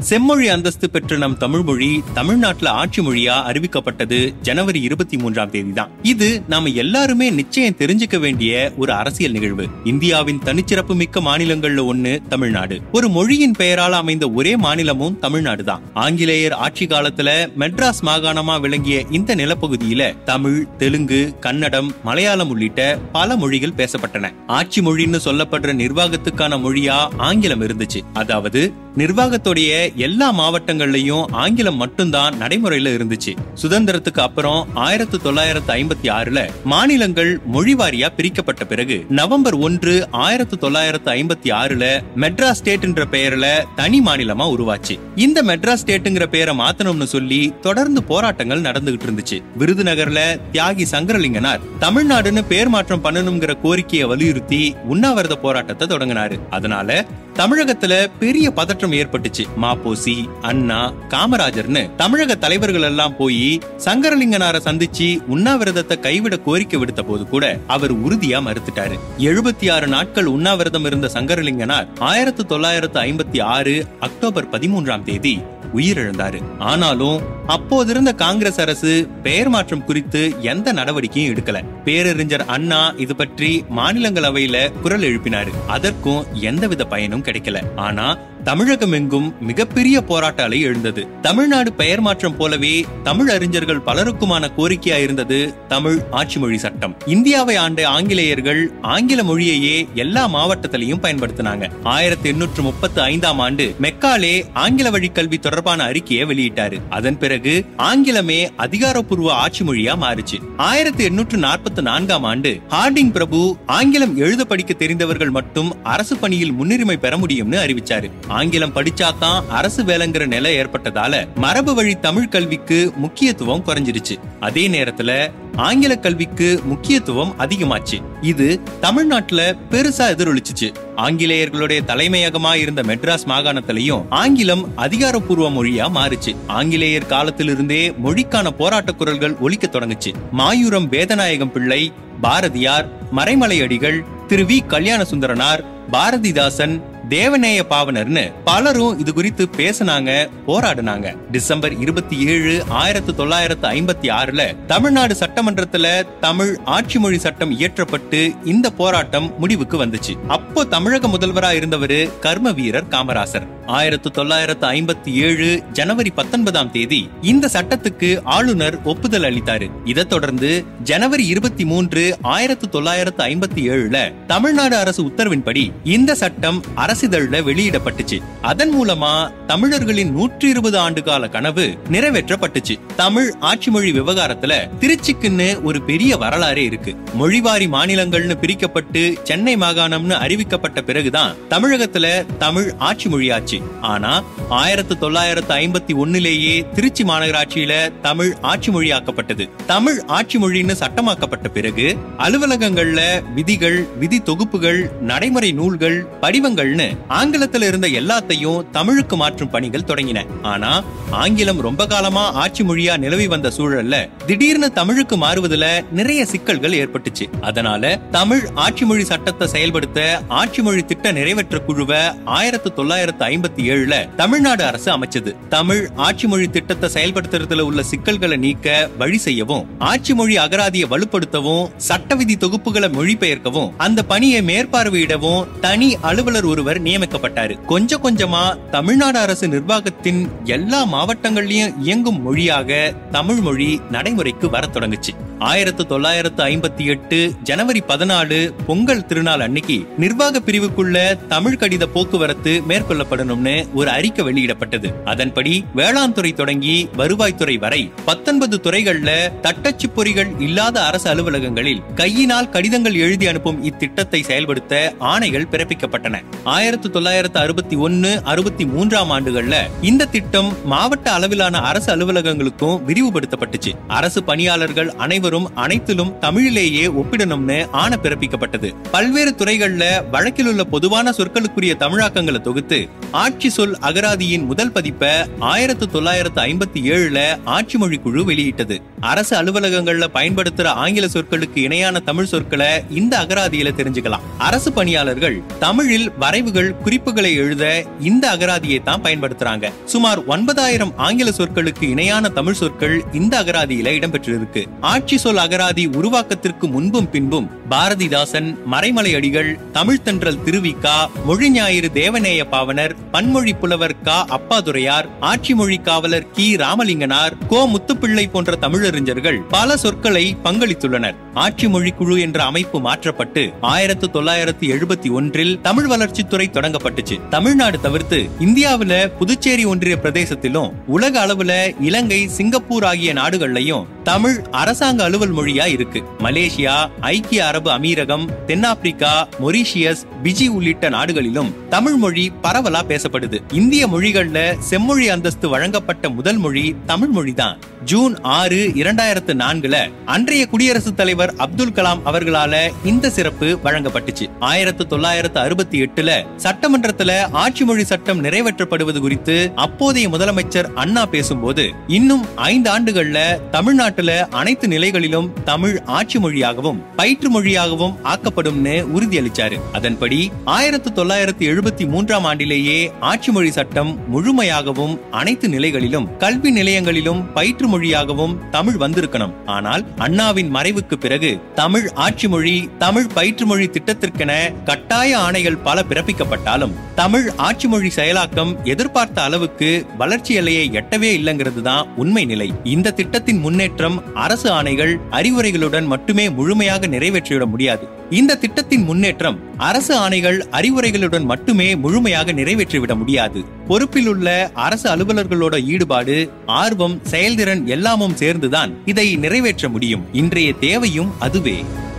செம்மொழி அந்தஸ்து பெற்ற நம் தமிழ் மொழி தமிழ்நாட்டுல ஆட்சி மொழியா அறிவிக்கப்பட்டது ஜனவரி இருபத்தி மூன்றாம் தேதி தான் இது நாம எல்லாருமே நிச்சயம் தெரிஞ்சுக்க வேண்டிய ஒரு அரசியல் நிகழ்வு இந்தியாவின் தனிச்சிறப்பு மிக்க மாநிலங்கள்ல ஒண்ணு தமிழ்நாடு ஒரு மொழியின் பெயரால் அமைந்த ஒரே மாநிலமும் தமிழ்நாடு தான் ஆங்கிலேயர் ஆட்சி காலத்துல மெட்ராஸ் மாகாணமா விளங்கிய இந்த நிலப்பகுதியில தமிழ் தெலுங்கு கன்னடம் மலையாளம் உள்ளிட்ட பல மொழிகள் பேசப்பட்டன ஆட்சி மொழின்னு சொல்லப்படுற நிர்வாகத்துக்கான மொழியா ஆங்கிலம் இருந்துச்சு அதாவது நிர்வாகத்துடைய எல்லா மாவட்டங்கள்லயும் ஆங்கிலம் மட்டும்தான் நடைமுறையில இருந்துச்சு சுதந்திரத்துக்கு அப்புறம் ஆயிரத்தி தொள்ளாயிரத்து ஐம்பத்தி ஆறுல மாநிலங்கள் மொழிவாரியா பிரிக்கப்பட்ட பிறகு நவம்பர் ஒன்று ஆயிரத்தி தொள்ளாயிரத்து ஐம்பத்தி ஆறுல மெட்ராஸ் ஸ்டேட்ன்ற பெயர்ல தனி மாநிலமா உருவாச்சு இந்த மெட்ராஸ் ஸ்டேட்டுங்கிற பெயரை மாத்தணும்னு சொல்லி தொடர்ந்து போராட்டங்கள் நடந்துகிட்டு இருந்துச்சு விருதுநகர்ல தியாகி சங்கரலிங்கனார் தமிழ்நாடுன்னு பேர் மாற்றம் பண்ணணுங்கிற கோரிக்கையை வலியுறுத்தி உண்ணாவிரத போராட்டத்தை தொடங்கினாரு அதனால தமிழகத்துல பெரிய பதற்றம் ஏற்பட்டுச்சு மாப்போசி அண்ணா காமராஜர்னு தமிழக தலைவர்கள் எல்லாம் போய் சங்கரலிங்கனார சந்திச்சு உண்ணாவிரதத்தை கைவிட கோரிக்கை விடுத்த போது கூட அவர் உறுதியா மறுத்துட்டாரு எழுபத்தி ஆறு நாட்கள் உண்ணாவிரதம் இருந்த சங்கரலிங்கனார் ஆயிரத்தி தொள்ளாயிரத்து ஐம்பத்தி ஆறு அக்டோபர் பதிமூன்றாம் தேதி உயிரிழந்தாரு ஆனாலும் அப்போது இருந்த காங்கிரஸ் அரசு பெயர் மாற்றம் குறித்து எந்த நடவடிக்கையும் எடுக்கல பேரறிஞர் அண்ணா இது பற்றி மாநிலங்களவையில குரல் எழுப்பினாரு அதற்கும் எந்தவித பயனும் கிடைக்கல ஆனா தமிழகம் எங்கும் மிகப்பெரிய போராட்ட அலை எழுந்தது தமிழ்நாடு பெயர் மாற்றம் போலவே தமிழ் அறிஞர்கள் பலருக்குமான கோரிக்கையா இருந்தது தமிழ் ஆட்சி மொழி சட்டம் இந்தியாவை ஆண்ட ஆங்கிலேயர்கள் ஆங்கில மொழியையே எல்லா மாவட்டத்திலையும் பயன்படுத்தினாங்க ஆயிரத்தி எண்ணூற்று முப்பத்தி ஐந்தாம் ஆண்டு மெக்காலே ஆங்கில வழி கல்வி தொடர்பான அறிக்கையை வெளியிட்டாரு அதன் பிறகு ஆங்கிலமே அதிகாரப்பூர்வ ஆட்சி மொழியா மாறுச்சு ஆயிரத்தி எண்ணூற்று நாற்பத்தி நான்காம் ஆண்டு ஹார்டிங் பிரபு ஆங்கிலம் எழுத படிக்க தெரிந்தவர்கள் மட்டும் அரசு பணியில் முன்னுரிமை பெற முடியும்னு அறிவிச்சாரு ஆங்கிலம் படிச்சாதான் அரசு வேலைங்கிற நிலை ஏற்பட்டதால மரபு வழி தமிழ் கல்விக்கு முக்கியத்துவம் குறைஞ்சிருச்சு அதே நேரத்துல ஆங்கில கல்விக்கு முக்கியத்துவம் அதிகமாச்சு இது தமிழ்நாட்டுல பெருசா எதிரொலிச்சுச்சு ஆங்கிலேயர்களுடைய தலைமையகமா இருந்த மெட்ராஸ் மாகாணத்திலையும் ஆங்கிலம் அதிகாரப்பூர்வ மொழியா மாறுச்சு ஆங்கிலேயர் காலத்திலிருந்தே மொழிக்கான போராட்ட குரல்கள் ஒலிக்க தொடங்குச்சு மாயூரம் வேதநாயகம் பிள்ளை பாரதியார் மறைமலை அடிகள் திரு வி கல்யாண சுந்தரனார் பாரதிதாசன் தேவநேய பாவனர்னு பலரும் இது குறித்து பேசினாங்க போராடினாங்க டிசம்பர் இருபத்தி ஏழு ஆயிரத்தி தொள்ளாயிரத்து ஐம்பத்தி ஆறுல தமிழ்நாடு சட்டமன்றத்துல தமிழ் ஆட்சி மொழி சட்டம் இயற்றப்பட்டு இந்த போராட்டம் முடிவுக்கு வந்துச்சு அப்போ தமிழக முதல்வரா இருந்தவரு கர்ம வீரர் காமராசர் ஆயிரத்தி தொள்ளாயிரத்து ஐம்பத்தி ஏழு ஜனவரி பத்தொன்பதாம் தேதி இந்த சட்டத்துக்கு ஆளுநர் ஒப்புதல் அளித்தாரு இதைத் தொடர்ந்து ஜனவரி இருபத்தி மூன்று ஆயிரத்தி தொள்ளாயிரத்து ஐம்பத்தி ஏழுல தமிழ்நாடு அரசு உத்தரவின்படி இந்த சட்டம் அரசிதழ்ல வெளியிடப்பட்டுச்சு அதன் மூலமா தமிழர்களின் நூற்றி இருபது ஆண்டு கால கனவு நிறைவேற்றப்பட்டுச்சு தமிழ் ஆட்சி மொழி விவகாரத்துல திருச்சிக்குன்னு ஒரு பெரிய வரலாறே இருக்கு மொழிவாரி மாநிலங்கள்னு பிரிக்கப்பட்டு சென்னை மாகாணம்னு அறிவிக்கப்பட்ட பிறகுதான் தமிழகத்துல தமிழ் ஆட்சி மொழியாச்சு ஆனா ஆயிரத்தி தொள்ளாயிரத்து ஐம்பத்தி ஒன்னுலேயே திருச்சி மாநகராட்சியில தமிழ் ஆட்சி மொழியாக்கப்பட்டது தமிழ் ஆட்சி மொழின்னு சட்டமாக்கப்பட்ட பிறகு அலுவலகங்கள்ல விதிகள் விதி தொகுப்புகள் நடைமுறை நூல்கள் படிவங்கள்னு ஆங்கிலத்துல இருந்த எல்லாத்தையும் தமிழுக்கு மாற்றும் பணிகள் தொடங்கின ஆனா ஆங்கிலம் ரொம்ப காலமா ஆட்சி மொழியா நிலவி வந்த சூழல்ல திடீர்னு தமிழுக்கு மாறுவதுல நிறைய சிக்கல்கள் ஏற்பட்டுச்சு அதனால தமிழ் ஆட்சி மொழி சட்டத்தை செயல்படுத்த ஆட்சி மொழி திட்ட நிறைவேற்ற குழுவை ஆயிரத்தி தொள்ளாயிரத்து ஐம்பத்தி ஏழுல தமிழ்நாடு அரசு அமைச்சது தமிழ் ஆட்சி மொழி திட்டத்தை செயல்படுத்துறதுல உள்ள சிக்கல்களை நீக்க வழி செய்யவும் ஆட்சி மொழி அகராதியை வலுப்படுத்தவும் சட்ட விதி தொகுப்புகளை மொழிபெயர்க்கவும் அந்த பணியை மேற்பார்வையிடவும் தனி அலுவலர் ஒருவர் நியமிக்கப்பட்டாரு கொஞ்சம் கொஞ்சமா தமிழ்நாடு அரசு நிர்வாகத்தின் எல்லா மாவட்டங்கள்லயும் இயங்கும் மொழியாக தமிழ் மொழி நடைமுறைக்கு வரத் தொடங்குச்சு ஆயிரத்து தொள்ளாயிரத்து ஐம்பத்தி எட்டு ஜனவரி பதினாலு பொங்கல் திருநாள் அன்னைக்கு நிர்வாக பிரிவுக்குள்ள தமிழ் கடித போக்குவரத்து மேற்கொள்ளப்படணும்னு ஒரு அறிக்கை வெளியிடப்பட்டது அதன்படி வேளாண் துறை தொடங்கி வருவாய்த்துறை வரை பத்தொன்பது துறைகள்ல தட்டச்சு பொறிகள் இல்லாத அரசு அலுவலகங்களில் கையினால் கடிதங்கள் எழுதி அனுப்பும் இத்திட்டத்தை செயல்படுத்த ஆணைகள் பிறப்பிக்கப்பட்டன ஆயிரத்து தொள்ளாயிரத்து அறுபத்தி ஒன்னு அறுபத்தி மூன்றாம் ஆண்டுகள்ல இந்த திட்டம் மாவட்ட அளவிலான அரசு அலுவலகங்களுக்கும் விரிவுபடுத்தப்பட்டுச்சு அரசு பணியாளர்கள் அனைவரும் அனைத்திலும் தமிழிலேயே ஒப்பிடணும்னு ஆணை பிறப்பிக்கப்பட்டது பல்வேறு துறைகள்ல வழக்கில் உள்ள பொதுவான சொற்களுக்குரிய தமிழாக்கங்களை தொகுத்து ஆட்சி சொல் அகராதியின் முதல் பதிப்பை ஆயிரத்து தொள்ளாயிரத்து ஐம்பத்தி ஏழுல ஆட்சி மொழி குழு வெளியிட்டது அரசு அலுவலகங்கள்ல பயன்படுத்துற ஆங்கில சொற்களுக்கு இணையான தமிழ் சொற்களை இந்த அகராதியில தெரிஞ்சுக்கலாம் அரசு பணியாளர்கள் தமிழில் வரைவு ஆய்வுகள் குறிப்புகளை எழுத இந்த அகராதியை தான் பயன்படுத்துறாங்க சுமார் ஒன்பதாயிரம் ஆங்கில சொற்களுக்கு இணையான தமிழ் சொற்கள் இந்த அகராதியில இடம்பெற்றிருக்கு ஆட்சி சொல் அகராதி உருவாக்கத்திற்கு முன்பும் பின்பும் பாரதிதாசன் மறைமலை அடிகள் தமிழ் தென்றல் திருவிக்கா மொழி ஞாயிறு தேவநேய பாவனர் பன்மொழி புலவர் கா அப்பாதுரையார் ஆட்சி மொழி காவலர் கி ராமலிங்கனார் கோ முத்துப்பிள்ளை போன்ற தமிழறிஞர்கள் பல சொற்களை பங்களித்துள்ளனர் ஆட்சி மொழி குழு என்ற அமைப்பு மாற்றப்பட்டு ஆயிரத்து தொள்ளாயிரத்து எழுபத்தி ஒன்றில் தமிழ் வளர்ச்சித்துறை தொடங்கப்பட்டுச்சு தமிழ்நாடு தவிர்த்து இந்தியாவுல புதுச்சேரி ஒன்றிய பிரதேசத்திலும் உலக அளவுல இலங்கை சிங்கப்பூர் ஆகிய நாடுகள்லயும் தமிழ் அரசாங்க அலுவல் மொழியா இருக்கு மலேசியா ஐக்கிய அரபு அமீரகம் தென்னாப்பிரிக்கா மொரீஷியஸ் பிஜி உள்ளிட்ட நாடுகளிலும் தமிழ் மொழி பரவலா பேசப்படுது இந்திய மொழிகள்ல செம்மொழி அந்தஸ்து வழங்கப்பட்ட முதல் மொழி தமிழ் மொழிதான் ஜூன் ஆறு இரண்டாயிரத்து நான்குல அன்றைய குடியரசுத் தலைவர் அப்துல் கலாம் அவர்களால இந்த சிறப்பு வழங்கப்பட்டுச்சு ஆயிரத்து தொள்ளாயிரத்து அறுபத்தி எட்டுல சட்டமன்றத்துல ஆட்சி மொழி சட்டம் நிறைவேற்றப்படுவது குறித்து அப்போதைய முதலமைச்சர் அண்ணா பேசும்போது இன்னும் ஐந்து ஆண்டுகள்ல தமிழ்நாட்டுல அனைத்து நிலைகளிலும் தமிழ் ஆட்சி மொழியாகவும் பயிற்று மொழியாகவும் ஆக்கப்படும்னு உறுதியளிச்சாரு அதன்படி ஆயிரத்து தொள்ளாயிரத்து எழுபத்தி மூன்றாம் ஆண்டிலேயே ஆட்சி மொழி சட்டம் முழுமையாகவும் அனைத்து நிலைகளிலும் கல்வி நிலையங்களிலும் பயிற்று மொழியாகவும் தமிழ் வந்திருக்கணும் ஆனால் அண்ணாவின் மறைவுக்கு பிறகு தமிழ் ஆட்சி மொழி தமிழ் பயிற்று மொழி திட்டத்திற்கென கட்டாய ஆணைகள் பல பிறப்பிக்கப்பட்டாலும் தமிழ் ஆட்சி மொழி செயலாக்கம் எதிர்பார்த்த அளவுக்கு வளர்ச்சி எல்லையை எட்டவே இல்லைங்கிறது தான் உண்மை நிலை இந்த திட்டத்தின் முன்னேற்றம் அரசு ஆணைகள் அறிவுரைகளுடன் மட்டுமே முழுமையாக நிறைவேற்றிவிட முடியாது இந்த திட்டத்தின் முன்னேற்றம் அரசு ஆணைகள் அறிவுரைகளுடன் மட்டுமே முழுமையாக நிறைவேற்றிவிட முடியாது பொறுப்பில் உள்ள அரசு அலுவலர்களோட ஈடுபாடு ஆர்வம் செயல்திறன் எல்லாமும் சேர்ந்துதான் இதை நிறைவேற்ற முடியும் இன்றைய தேவையும் அதுவே